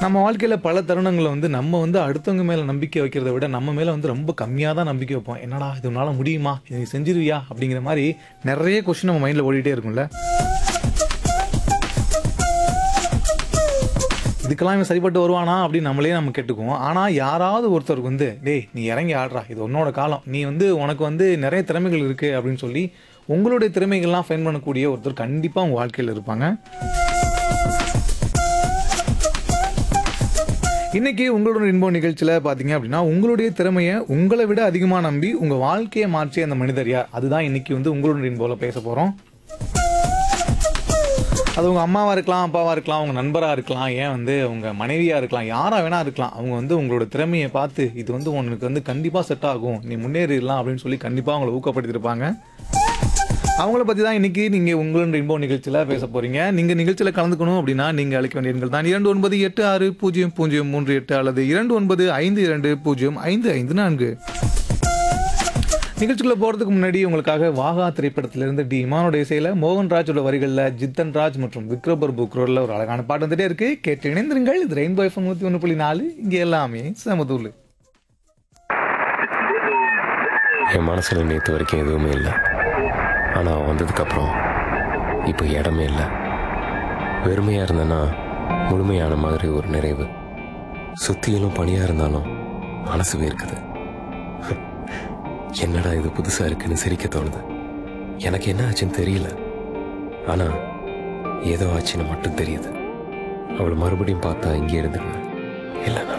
நம்ம வாழ்க்கையில பல தருணங்கள்ல வந்து நம்ம வந்து அடுத்தவங்க மேல நம்பிக்கை வைக்கிறத விட நம்ம மேல வந்து ரொம்ப கம்மியா தான் நம்பிக்கை வைப்போம் என்னடா இது உன்னால முடியுமா இது நீ செஞ்சிருவியா அப்படிங்கிற மாதிரி நிறைய கொஸ்டின் நம்ம மைண்ட்ல ஓடிட்டே இருக்கும்ல இதுக்கெல்லாம் இவன் சரிப்பட்டு வருவானா அப்படின்னு நம்மளே நம்ம கேட்டுக்குவோம் ஆனால் யாராவது ஒருத்தருக்கு வந்து டேய் நீ இறங்கி ஆடுறா இது உன்னோட காலம் நீ வந்து உனக்கு வந்து நிறைய திறமைகள் இருக்கு அப்படின்னு சொல்லி உங்களுடைய திறமைகள்லாம் ஃபைன் பண்ணக்கூடிய ஒருத்தர் கண்டிப்பாக உங்கள் வாழ்க்கையில் இருப்பாங்க இன்னைக்கு உங்களோட இன்போ நிகழ்ச்சியில் பார்த்தீங்க அப்படின்னா உங்களுடைய திறமையை உங்களை விட அதிகமாக நம்பி உங்கள் வாழ்க்கையை மாற்றிய அந்த மனிதர் யார் அதுதான் இன்னைக்கு வந்து உங்களோட இன்போவில் பேச போகிறோம் அது உங்கள் அம்மாவாக இருக்கலாம் அப்பாவாக இருக்கலாம் உங்கள் நண்பராக இருக்கலாம் ஏன் வந்து உங்கள் மனைவியாக இருக்கலாம் யாராக வேணா இருக்கலாம் அவங்க வந்து உங்களோட திறமையை பார்த்து இது வந்து உனக்கு வந்து கண்டிப்பாக செட் ஆகும் நீ முன்னேறிடலாம் அப்படின்னு சொல்லி கண்டிப்பாக அவங்கள ஊக்கப்படுத்தியிருப்பாங்க அவங்கள பற்றி தான் இன்னைக்கு நீங்கள் உங்களோட இன்போ நிகழ்ச்சியில் பேச போகிறீங்க நீங்கள் நிகழ்ச்சியில் கலந்துக்கணும் அப்படின்னா நீங்கள் அழைக்க வேண்டிய எண்கள் தான் இரண்டு ஒன்பது எட்டு ஆறு பூஜ்ஜியம் பூஜ்ஜியம் மூன்று எட்டு அல்லது இரண்டு ஒன்பது ஐந்து இரண்டு பூஜ்ஜியம் ஐந்து ஐந்து நான்கு நிகழ்ச்சிக்குள்ள போகிறதுக்கு முன்னாடி உங்களுக்காக வாகா திரைப்படத்திலிருந்து டி இமானோட இசையில் மோகன்ராஜோட வரிகளில் ஜித்தன் ராஜ் மற்றும் விக்ரம் பிரபு குரலில் ஒரு அழகான பாட்டு வந்துட்டே இருக்கு கேட்டு இணைந்திருங்கள் இது ரெயின்போ எஃப்எம் நூற்றி ஒன்று புள்ளி நாலு இங்கே எல்லாமே சமதூள் என் மனசில் நேற்று வரைக்கும் எதுவுமே இல்லை ஆனால் அவன் வந்ததுக்கப்புறம் இப்போ இடமே இல்லை வெறுமையாக இருந்தேன்னா முழுமையான மாதிரி ஒரு நிறைவு சுத்தியிலும் பனியாக இருந்தாலும் மனசு வேர்க்குது என்னடா இது புதுசாக இருக்குன்னு சிரிக்க தோணுது எனக்கு என்ன ஆச்சுன்னு தெரியல ஆனால் ஏதோ ஆச்சுன்னு மட்டும் தெரியுது அவளை மறுபடியும் பார்த்தா இங்கே இருந்துருவேன் இல்லைனா